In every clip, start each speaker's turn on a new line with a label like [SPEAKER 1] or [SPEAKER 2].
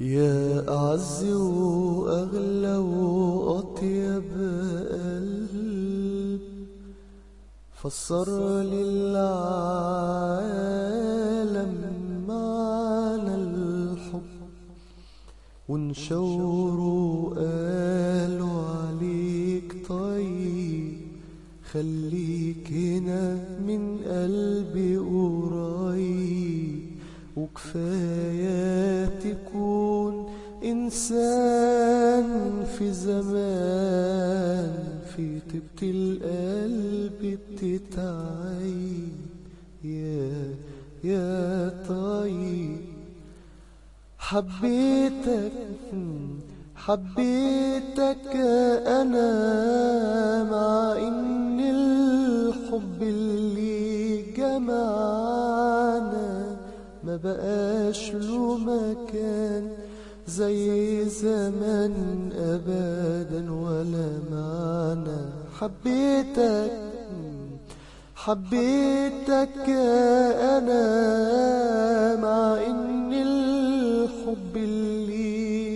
[SPEAKER 1] يا أعز وأغلى وأطيب قلب فسر للعالم معنى الحب ونشوروا قالوا عليك طيب خليك هنا من قلبي قريب وكفاية تكون إنسان في زمان في طيبة القلب بتتعيب يا يا طيب حبيتك حبيتك أنا مع إن الحب اللي جمعنا ما بقاش له مكان زي زمان أبدا ولا معنى حبيتك حبيتك أنا مع إن الحب اللي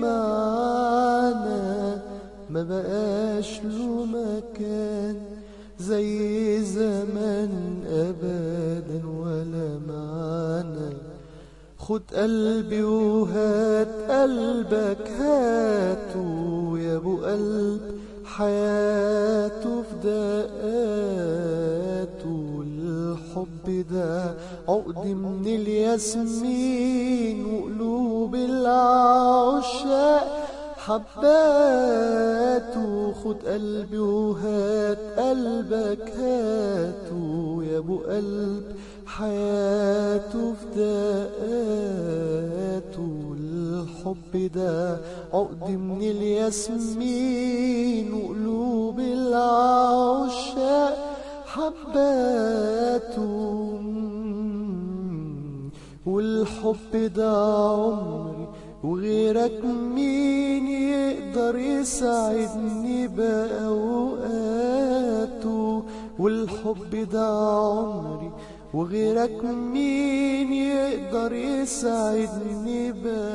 [SPEAKER 1] جمعنا ما بقاش له مكان زي زمان أبدا ولا معانا خد قلبي وهات قلبك هاته يا ابو قلب حياته في دقاته الحب ده عقد من الياسمين وقلوب العشاق حباته خد قلبي وهات قلبك هاته يا ابو قلب حياته في دقاته الحب ده عقد من الياسمين وقلوب العشاق حباته والحب ده عمري وغيرك مين يقدر يساعدني بأوقاته والحب ده عمري وغيرك مين يقدر يساعدني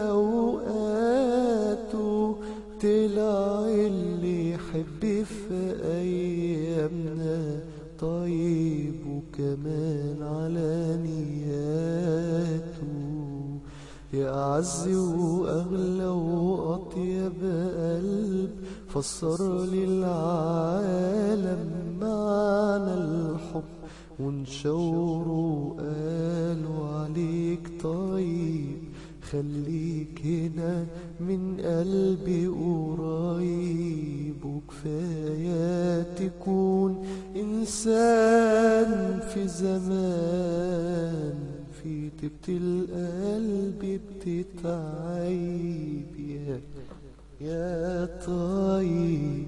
[SPEAKER 1] بأوقاته طلع اللي يحب في أيامنا طيب وكمان على نياته يا أعز وأغلى وأطيب قلب فسر للعالم معنى الحب ونشوروا قالوا عليك طيب خليك هنا من قلبي قريب وكفاية تكون إنسان في زمان في طيبة القلب بتتعيب يا يا طيب